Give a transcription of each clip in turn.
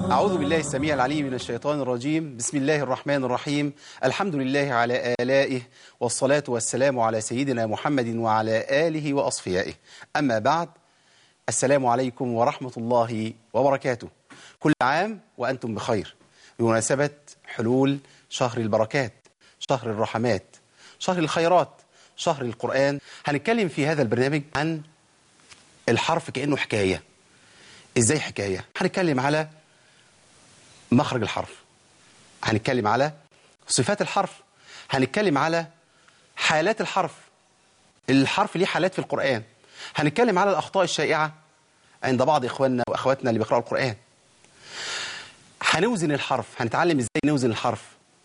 أعوذ بالله السميع العليم من الشيطان الرجيم بسم الله الرحمن الرحيم الحمد لله على آلائه والصلاة والسلام على سيدنا محمد وعلى آله وأصفيائه أما بعد السلام عليكم ورحمة الله وبركاته كل عام وأنتم بخير بمناسبة حلول شهر البركات شهر الرحمات شهر الخيرات شهر القرآن هنتكلم في هذا البرنامج عن الحرف كأنه حكاية إزاي حكاية؟ هنتكلم على مخرج الحرف هنتكلم على صفات الحرف هنتكلم على حالات الحرف الحرف ليه حالات في القرآن هنتكلم على الأخطاء الشائعة عند بعض إخواننا وأخواتنا اللي بيقرأوا القرآن هنوزن الحرف هنتعلم إزاي نوزن الحرف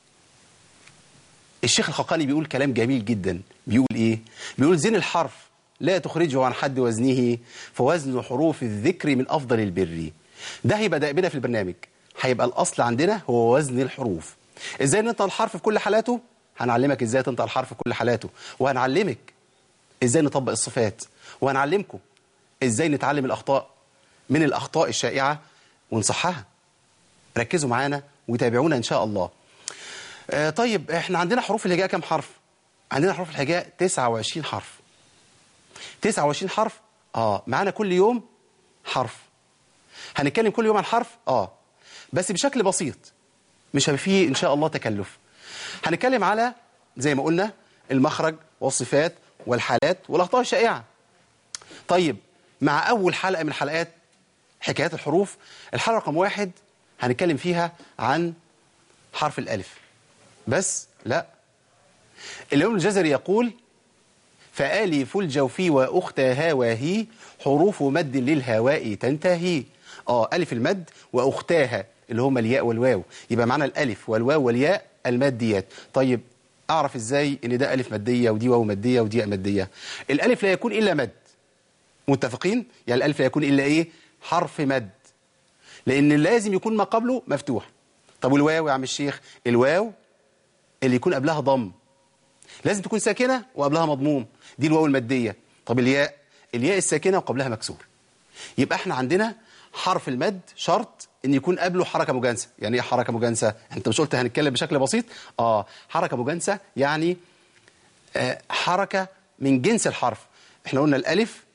الشيخ الخقاني بيقول كلام جميل جدا بيقول إيه؟ بيقول زين الحرف لا تخرجه عن حد وزنه فوزن حروف الذكر من أفضل البر ده هيبقى دائبنا في البرنامج هيبقى الأصل عندنا هو وزن الحروف إزاي ننطق الحرف في كل حالاته هنعلمك إزاي تنطق الحرف في كل حالاته وهنعلمك إزاي نطبق الصفات وهنعلمكم إزاي نتعلم الأخطاء من الأخطاء الشائعة ونصحها ركزوا معانا وتابعونا إن شاء الله آه طيب احنا عندنا حروف الهجاء كم حرف عندنا حروف الهجاء 29 حرف 29 حرف اه معانا كل يوم حرف هنتكلم كل يوم عن حرف اه بس بشكل بسيط مش هيبقى فيه ان شاء الله تكلف هنتكلم على زي ما قلنا المخرج والصفات والحالات والاخطاء الشائعه طيب مع اول حلقه من حلقات حكايات الحروف الحلقه رقم واحد هنتكلم فيها عن حرف الالف بس لا الامام الجزري يقول فآلف الجوف وأختها وهي حروف مد للهواء تنتهي اه ألف المد وأختاها اللي هما الياء والواو يبقى معنا الألف والواو والياء الماديات طيب أعرف إزاي إن ده ألف مادية ودي واو مادية ودي ياء مادية الألف لا يكون إلا مد متفقين يعني الألف لا يكون إلا إيه حرف مد لأن لازم يكون ما قبله مفتوح طب والواو يا عم الشيخ الواو اللي يكون قبلها ضم لازم تكون ساكنة وقبلها مضموم دي الواو المادية طب الياء الياء الساكنة وقبلها مكسور يبقى احنا عندنا حرف المد شرط ان يكون قبله حركة مجانسة يعني ايه حركة مجانسة انت مش قلت هنتكلم بشكل بسيط اه حركة مجانسة يعني آه حركة من جنس الحرف احنا قلنا الالف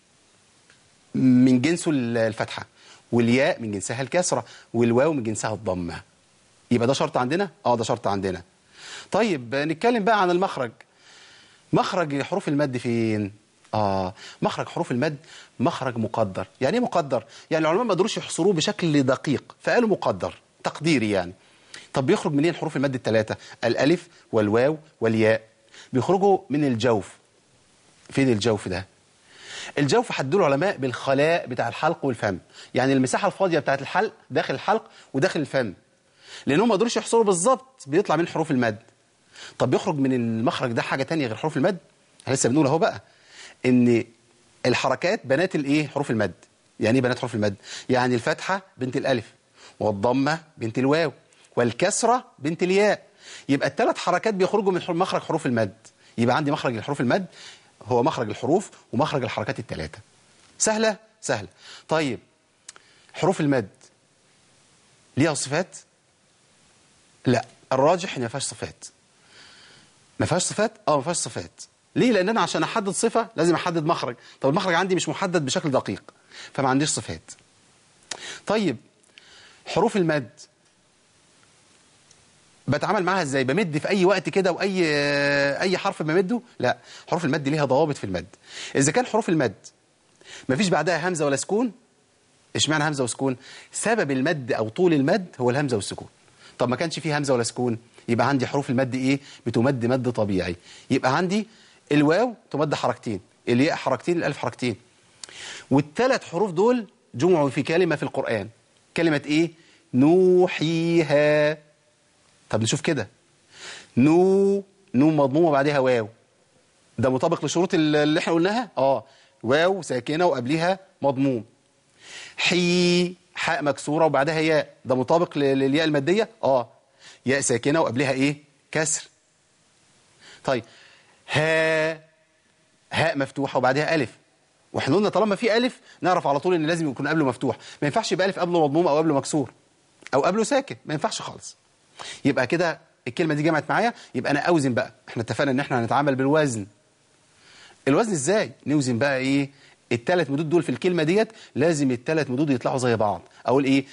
من جنسه الفتحة والياء من جنسها الكسرة والواو من جنسها الضمة يبقى ده شرط عندنا اه ده شرط عندنا طيب نتكلم بقى عن المخرج مخرج حروف المد فين آه مخرج حروف المد مخرج مقدر يعني ايه مقدر يعني العلماء ما قدروش يحصروه بشكل دقيق فقالوا مقدر تقديري يعني طب بيخرج منين حروف المد الثلاثة الألف والواو والياء بيخرجوا من الجوف فين الجوف ده الجوف حدوا العلماء بالخلاء بتاع الحلق والفم يعني المساحة الفاضية بتاعت الحلق داخل الحلق وداخل الفم لأنهم ما قدروش يحصروا بالظبط بيطلع من حروف المد طب بيخرج من المخرج ده حاجة تانية غير حروف المد احنا لسه بنقول اهو بقى ان الحركات بنات الايه حروف المد يعني ايه بنات حروف المد يعني الفتحة بنت الالف والضمة بنت الواو والكسرة بنت الياء يبقى الثلاث حركات بيخرجوا من مخرج حروف المد يبقى عندي مخرج لحروف المد هو مخرج الحروف ومخرج الحركات الثلاثة سهلة سهلة طيب حروف المد ليها صفات لا الراجح ان ما فيهاش صفات ما فيهاش صفات اه ما فيهاش صفات ليه لان انا عشان احدد صفه لازم احدد مخرج طب المخرج عندي مش محدد بشكل دقيق فما عنديش صفات طيب حروف المد بتعامل معاها ازاي بمد في اي وقت كده واي اي حرف بمده لا حروف المد ليها ضوابط في المد اذا كان حروف المد ما فيش بعدها همزه ولا سكون اشمعنى همزه وسكون سبب المد او طول المد هو الهمزه والسكون طب ما كانش فيه همزه ولا سكون يبقى عندي حروف المد ايه بتمد مد طبيعي يبقى عندي الواو تمد حركتين الياء حركتين الالف حركتين والثلاث حروف دول جمعوا في كلمه في القران كلمه ايه نوحيها طب نشوف كده نو نو مضمومه بعدها واو ده مطابق لشروط اللي احنا قلناها اه واو ساكنه وقبلها مضموم حي حاء مكسوره وبعدها ياء ده مطابق للياء الماديه اه ياء ساكنه وقبلها ايه كسر طيب ها هاء مفتوحه وبعدها الف واحنا قلنا طالما في الف نعرف على طول ان لازم يكون قبله مفتوح ما ينفعش يبقى الف قبله مضموم او قبله مكسور او قبله ساكن ما ينفعش خالص يبقى كده الكلمه دي جمعت معايا يبقى انا اوزن بقى احنا اتفقنا ان احنا هنتعامل بالوزن الوزن ازاي نوزن بقى ايه الثلاث مدود دول في الكلمه ديت لازم الثلاث مدود يطلعوا زي بعض اقول ايه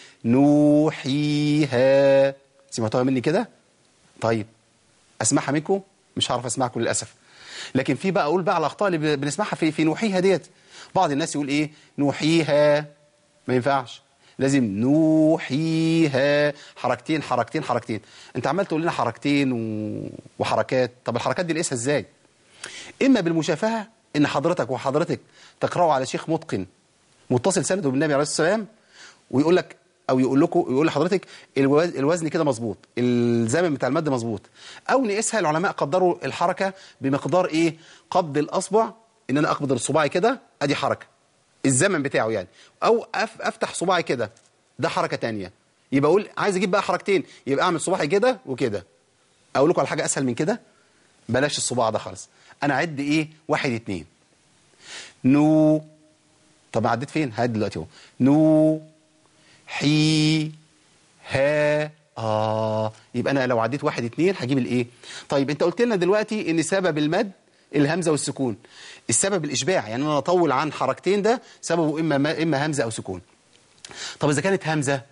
نوحيها سمعتوها مني كده طيب اسمعها منكم مش هعرف اسمعكم للاسف لكن في بقى اقول بقى على الاخطاء اللي بنسمعها في في نوحيها ديت بعض الناس يقول ايه نوحيها ما ينفعش لازم نوحيها حركتين حركتين حركتين انت عمال تقول لنا حركتين و... وحركات طب الحركات دي نقيسها ازاي اما بالمشافهه ان حضرتك وحضرتك تقراوا على شيخ متقن متصل سنده بالنبي عليه الصلاه والسلام ويقول لك او يقول لكم يقول لحضرتك الوز- الوزن كده مظبوط الزمن بتاع المد مظبوط او نقيسها العلماء قدروا الحركه بمقدار ايه قبض الاصبع ان انا اقبض الصباعي كده ادي حركه الزمن بتاعه يعني او أف افتح صباعي كده ده حركه تانية يبقى اقول عايز اجيب بقى حركتين يبقى اعمل صباعي كده وكده اقول لكم على حاجه اسهل من كده بلاش الصباع ده خالص انا اعد ايه واحد اتنين نو طب عديت فين هعد دلوقتي اهو نو حي ها اه يبقى انا لو عديت واحد اتنين هجيب الايه طيب انت قلت لنا دلوقتي ان سبب المد الهمزه والسكون السبب الاشباع يعني انا اطول عن حركتين ده سببه اما ما اما همزه او سكون طب اذا كانت همزه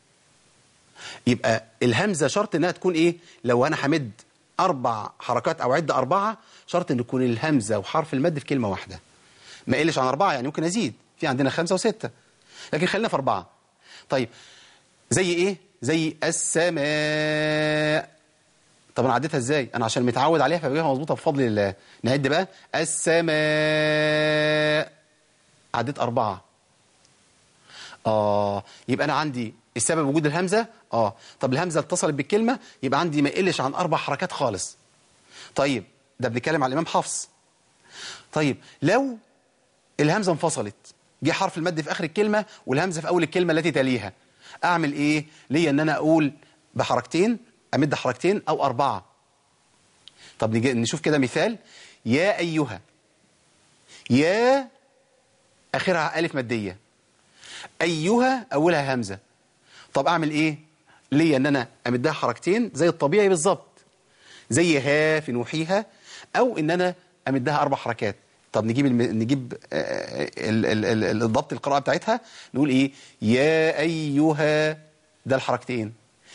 يبقى الهمزه شرط انها تكون ايه لو انا همد اربع حركات او عد اربعه شرط ان تكون الهمزه وحرف المد في كلمه واحده ما يقلش عن اربعه يعني ممكن ازيد في عندنا خمسه وسته لكن خلينا في اربعه طيب زي ايه زي السماء طب انا عديتها ازاي انا عشان متعود عليها فبجيبها مظبوطه بفضل الله نعد بقى السماء عديت اربعه اه يبقى انا عندي السبب وجود الهمزه اه طب الهمزه اتصلت بالكلمه يبقى عندي ما يقلش عن اربع حركات خالص طيب ده بنتكلم على الامام حفص طيب لو الهمزه انفصلت جه حرف المد في اخر الكلمه والهمزه في اول الكلمه التي تليها اعمل ايه ليا ان انا اقول بحركتين امد حركتين او اربعه طب نيجي نشوف كده مثال يا ايها يا اخرها الف ماديه ايها اولها همزه طب اعمل ايه ليا ان انا امدها حركتين زي الطبيعي بالظبط زي ها في نوحيها او ان انا امدها اربع حركات طب نجيب الم... نجيب آه، ال- ال- ال- الضبط القراءه بتاعتها نقول ايه يا ايها ده الحركتين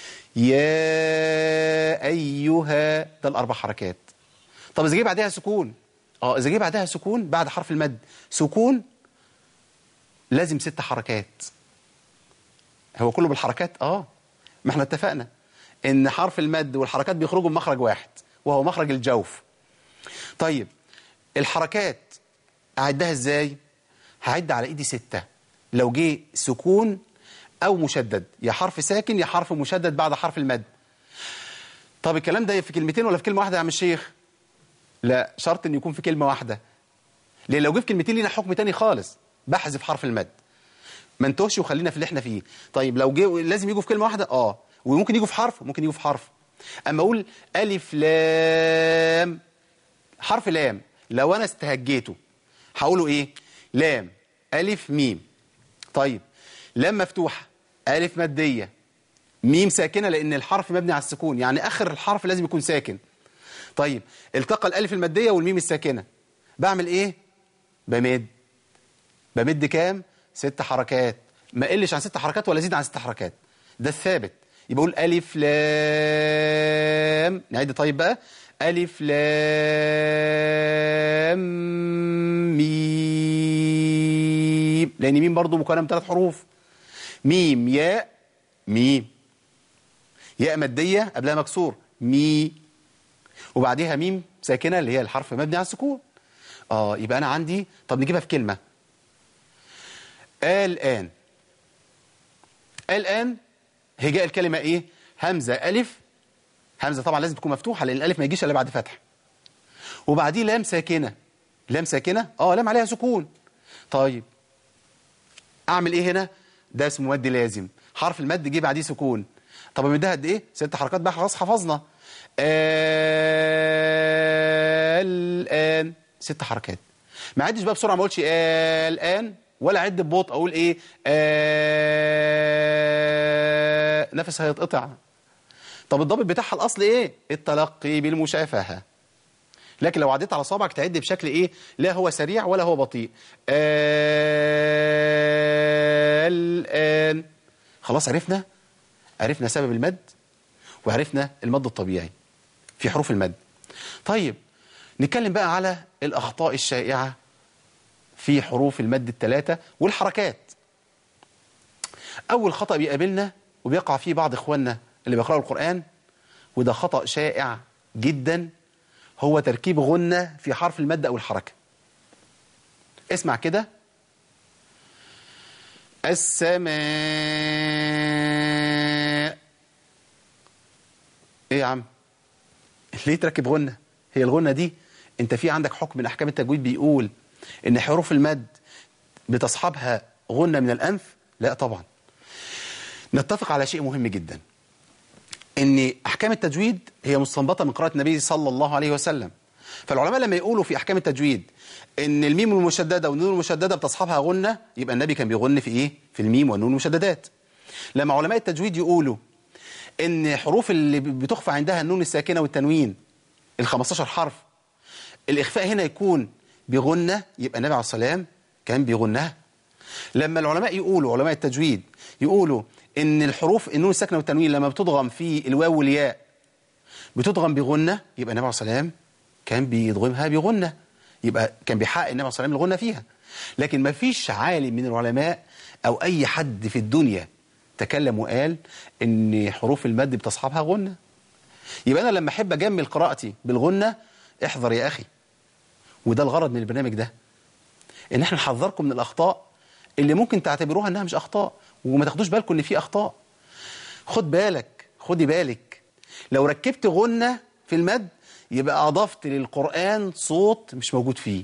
يا ايها ده الاربع حركات طب اذا جه بعدها سكون اه اذا جه بعدها سكون بعد حرف المد سكون لازم ست حركات هو كله بالحركات اه ما احنا اتفقنا ان حرف المد والحركات بيخرجوا من مخرج واحد وهو مخرج الجوف طيب الحركات اعدها ازاي هعد على ايدي ستة لو جه سكون او مشدد يا حرف ساكن يا حرف مشدد بعد حرف المد طب الكلام ده في كلمتين ولا في كلمه واحده يا عم الشيخ لا شرط ان يكون في كلمه واحده لان لو جه في كلمتين لينا حكم تاني خالص بحذف حرف المد ما انتوهش وخلينا في اللي احنا فيه طيب لو جه لازم يجوا في كلمه واحده اه وممكن يجوا في حرف ممكن يجوا في حرف اما اقول الف لام حرف لام لو انا استهجيته هقوله ايه لام الف ميم طيب لام مفتوحه الف ماديه ميم ساكنه لان الحرف مبني على السكون يعني اخر الحرف لازم يكون ساكن طيب التقى الالف الماديه والميم الساكنه بعمل ايه بمد بمد كام ست حركات ما قلش عن ست حركات ولا زيد عن ست حركات ده الثابت يبقى اقول الف لام نعد طيب بقى الف لام ميم لان ميم برضو مكونه من ثلاث حروف ميم ياء ميم ياء ماديه قبلها مكسور مي وبعديها ميم ساكنه اللي هي الحرف مبني على السكون اه يبقى انا عندي طب نجيبها في كلمه الآن الآن هجاء الكلمة إيه؟ همزة ألف همزة طبعا لازم تكون مفتوحة لأن الألف ما يجيش إلا بعد فتح وبعديه لام ساكنة لام ساكنة؟ آه لام عليها سكون طيب أعمل إيه هنا؟ ده اسمه مد لازم حرف المد جه بعديه سكون طب أمدها قد إيه؟ ست حركات بقى خلاص حفظنا الآن ست حركات ما عدش بقى بسرعة ما اقولش الآن ولا عد ببطء اقول ايه آه نفس هيتقطع طب الضابط بتاعها الاصل ايه التلقي بالمشافهه لكن لو عديت على صابعك تعد بشكل ايه لا هو سريع ولا هو بطيء الان خلاص عرفنا عرفنا سبب المد وعرفنا المد الطبيعي في حروف المد طيب نتكلم بقى على الأخطاء الشائعة في حروف المد الثلاثة والحركات أول خطأ بيقابلنا وبيقع فيه بعض إخواننا اللي بيقرأوا القرآن وده خطأ شائع جدا هو تركيب غنة في حرف المد أو الحركة اسمع كده السماء ايه يا عم ليه تركب غنة هي الغنة دي انت في عندك حكم من احكام التجويد بيقول ان حروف المد بتصحبها غنة من الانف لا طبعا نتفق على شيء مهم جدا ان احكام التجويد هي مستنبطه من قراءه النبي صلى الله عليه وسلم فالعلماء لما يقولوا في احكام التجويد ان الميم المشدده والنون المشدده بتصحبها غنه يبقى النبي كان بيغن في ايه في الميم والنون المشددات لما علماء التجويد يقولوا ان حروف اللي بتخفى عندها النون الساكنه والتنوين ال 15 حرف الاخفاء هنا يكون بغنه يبقى النبي عليه الصلاه والسلام كان بيغنها لما العلماء يقولوا علماء التجويد يقولوا ان الحروف النون الساكنه والتنوين لما بتضغم في الواو والياء بتضغم بغنه يبقى النبي عليه الصلاه والسلام كان بيضغمها بغنه يبقى كان بيحقق النبي عليه الصلاه والسلام الغنه فيها لكن ما فيش عالم من العلماء او اي حد في الدنيا تكلم وقال ان حروف المد بتصحبها غنه يبقى انا لما احب اجمل قراءتي بالغنه احذر يا اخي وده الغرض من البرنامج ده ان احنا نحذركم من الاخطاء اللي ممكن تعتبروها انها مش اخطاء وما تاخدوش بالكم ان في اخطاء خد بالك خدي بالك لو ركبت غنة في المد يبقى اضفت للقرآن صوت مش موجود فيه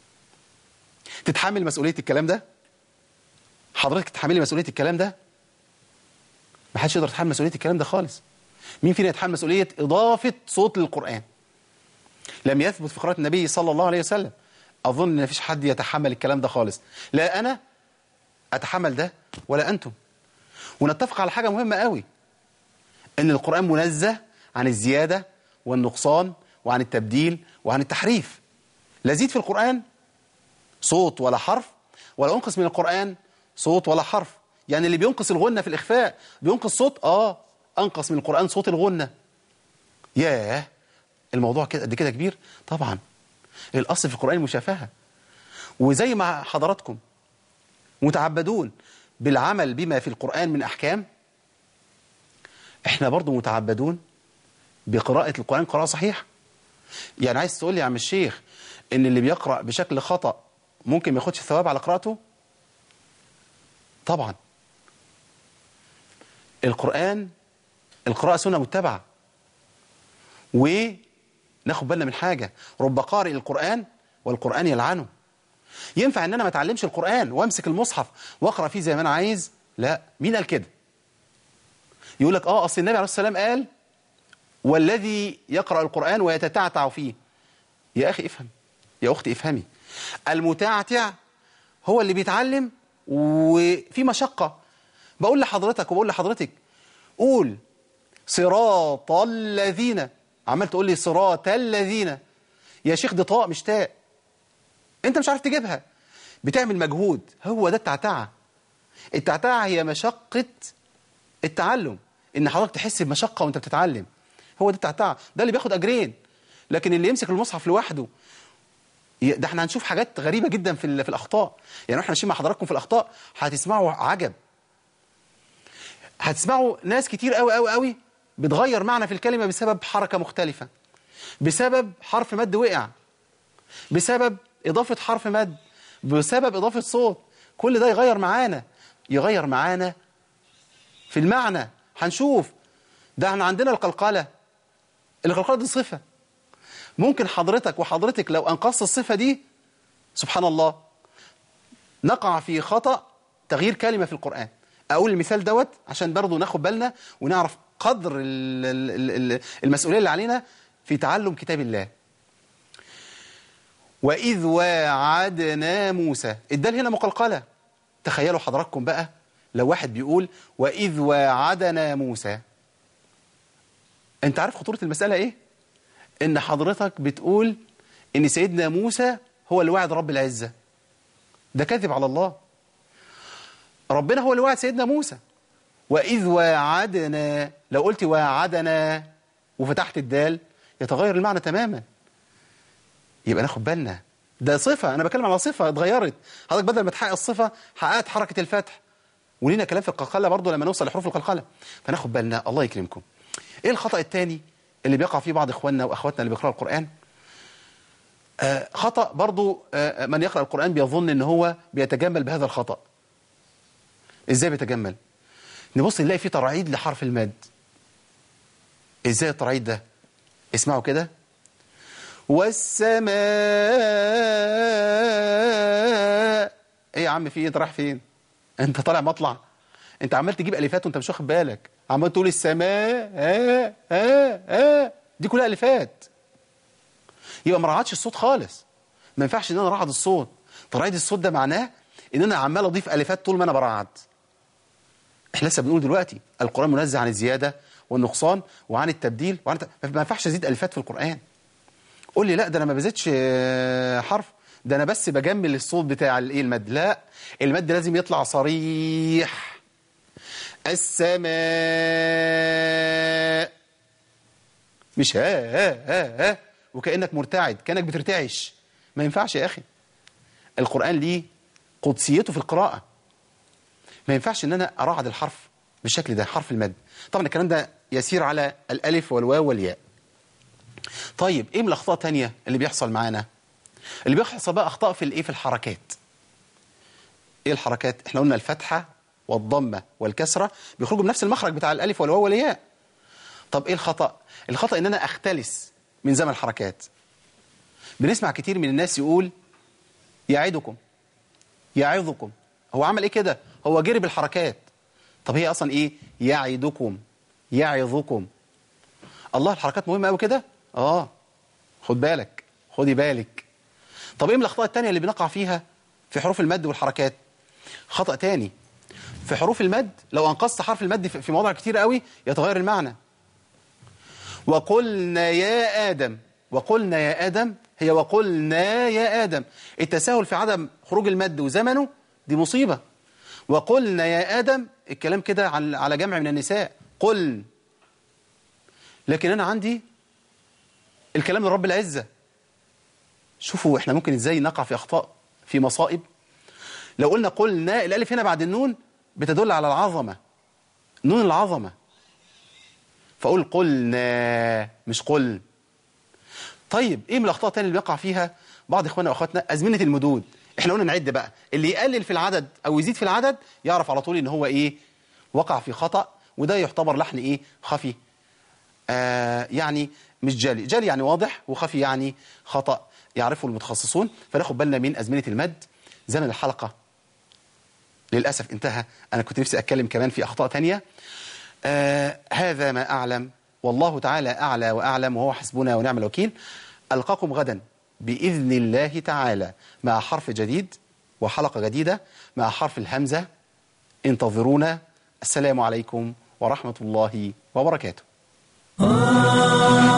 تتحمل مسؤولية الكلام ده حضرتك تتحملي مسؤولية الكلام ده ما حدش يقدر يتحمل مسؤولية الكلام ده خالص مين فينا يتحمل مسؤولية إضافة صوت للقرآن لم يثبت في قراءة النبي صلى الله عليه وسلم أظن أن مفيش حد يتحمل الكلام ده خالص لا أنا أتحمل ده ولا أنتم ونتفق على حاجة مهمة قوي أن القرآن منزه عن الزيادة والنقصان وعن التبديل وعن التحريف لا زيد في القرآن صوت ولا حرف ولا أنقص من القرآن صوت ولا حرف يعني اللي بينقص الغنة في الإخفاء بينقص صوت آه أنقص من القرآن صوت الغنة ياه الموضوع كده قد كده كبير طبعا الأصل في القرآن المشافهة وزي ما حضراتكم متعبدون بالعمل بما في القرآن من أحكام احنا برضو متعبدون بقراءة القرآن قراءة صحيحة يعني عايز تقول لي يا عم الشيخ ان اللي بيقرأ بشكل خطأ ممكن ما ياخدش الثواب على قراءته طبعا القرآن القراءة سنة متبعة وناخد بالنا من حاجة رب قارئ القرآن والقرآن يلعنه ينفع ان انا ما اتعلمش القرآن وامسك المصحف واقرا فيه زي ما انا عايز لا مين قال كده يقول لك اه اصل النبي عليه الصلاه والسلام قال والذي يقرأ القرآن ويتتعتع فيه يا اخي افهم يا اختي افهمي المتعتع هو اللي بيتعلم وفي مشقة بقول لحضرتك وبقول لحضرتك قول صراط الذين عمال تقول لي صراط الذين يا شيخ دي طاء مش تاء انت مش عارف تجيبها بتعمل مجهود هو ده التعتعة التعتعة هي مشقة التعلم ان حضرتك تحس بمشقة وانت بتتعلم هو ده التعتعة ده اللي بياخد اجرين لكن اللي يمسك المصحف لوحده ده احنا هنشوف حاجات غريبة جدا في في الاخطاء يعني احنا ماشيين مع حضراتكم في الاخطاء هتسمعوا عجب هتسمعوا ناس كتير قوي قوي قوي بتغير معنى في الكلمة بسبب حركة مختلفة بسبب حرف مد وقع بسبب إضافة حرف مد بسبب إضافة صوت كل ده يغير معانا يغير معانا في المعنى هنشوف ده احنا عندنا القلقلة القلقلة دي صفة ممكن حضرتك وحضرتك لو أنقصت الصفة دي سبحان الله نقع في خطأ تغيير كلمة في القرآن أقول المثال دوت عشان برضو ناخد بالنا ونعرف قدر المسؤولية اللي علينا في تعلم كتاب الله وإذ واعدنا موسى الدال هنا مقلقلة تخيلوا حضراتكم بقى لو واحد بيقول وإذ واعدنا موسى انت عارف خطورة المسألة ايه ان حضرتك بتقول ان سيدنا موسى هو اللي وعد رب العزة ده كذب على الله ربنا هو اللي وعد سيدنا موسى وإذ واعدنا لو قلت واعدنا وفتحت الدال يتغير المعنى تماما يبقى ناخد بالنا ده صفة أنا بتكلم على صفة اتغيرت حضرتك بدل ما تحقق الصفة حققت حركة الفتح ولينا كلام في القلقلة برضه لما نوصل لحروف القلقلة فناخد بالنا الله يكرمكم ايه الخطأ الثاني اللي بيقع فيه بعض اخواننا واخواتنا اللي بيقرأوا القرآن آه خطأ برضه آه من يقرأ القرآن بيظن ان هو بيتجمل بهذا الخطأ ازاي بيتجمل نبص نلاقي فيه ترعيد لحرف المد ازاي الترعيد ده اسمعوا كده والسماء ايه يا عم في ايه انت رايح فين انت طالع مطلع انت عمال تجيب الفات وانت مش واخد بالك عمال تقول السماء آه آه آه دي كلها الفات يبقى ما رعدش الصوت خالص ما ينفعش ان انا ارعد الصوت ترعيد الصوت ده معناه ان انا عمال اضيف الفات طول ما انا برعد احنا لسه بنقول دلوقتي القران منزه عن الزياده والنقصان وعن التبديل وعن الت... ما ينفعش ازيد الفات في القران قول لي لا ده انا ما بزيدش حرف ده انا بس بجمل الصوت بتاع الايه المد لا المد لازم يطلع صريح السماء مش ها ها ها ها وكانك مرتعد كانك بترتعش ما ينفعش يا اخي القران ليه قدسيته في القراءه ما ينفعش ان انا ارعد الحرف بالشكل ده حرف المد طبعا الكلام ده يسير على الالف والواو والياء طيب ايه من الاخطاء تانية اللي بيحصل معانا اللي بيحصل بقى اخطاء في الايه في الحركات ايه الحركات احنا قلنا الفتحه والضمه والكسره بيخرجوا بنفس المخرج بتاع الالف والواو والياء طب ايه الخطا الخطا ان انا اختلس من زمن الحركات بنسمع كتير من الناس يقول يعدكم يعظكم هو عمل ايه كده هو جري بالحركات طب هي اصلا ايه يعدكم يعظكم الله الحركات مهمه قوي كده اه خد بالك خدي بالك طب ايه من الاخطاء الثانيه اللي بنقع فيها في حروف المد والحركات خطا تاني في حروف المد لو انقصت حرف المد في مواضع كتير قوي يتغير المعنى وقلنا يا ادم وقلنا يا ادم هي وقلنا يا ادم التساهل في عدم خروج المد وزمنه دي مصيبه وقلنا يا ادم الكلام كده على جمع من النساء قل لكن انا عندي الكلام لرب العزة شوفوا احنا ممكن ازاي نقع في اخطاء في مصائب لو قلنا قلنا الالف هنا بعد النون بتدل على العظمة نون العظمة فاقول قلنا مش قل طيب ايه من الاخطاء الثانيه اللي بيقع فيها بعض اخواننا واخواتنا ازمنه المدود احنا قلنا نعد بقى اللي يقلل في العدد او يزيد في العدد يعرف على طول ان هو ايه وقع في خطأ وده يعتبر لحن ايه خفي آه يعني مش جالي جالي يعني واضح وخفي يعني خطأ يعرفه المتخصصون فناخد بالنا من أزمنة المد زمن الحلقة للأسف انتهى أنا كنت نفسي أتكلم كمان في أخطاء تانية آه هذا ما أعلم والله تعالى أعلى وأعلم وهو حسبنا ونعم الوكيل ألقاكم غدا بإذن الله تعالى مع حرف جديد وحلقة جديدة مع حرف الهمزة انتظرونا السلام عليكم ورحمة الله وبركاته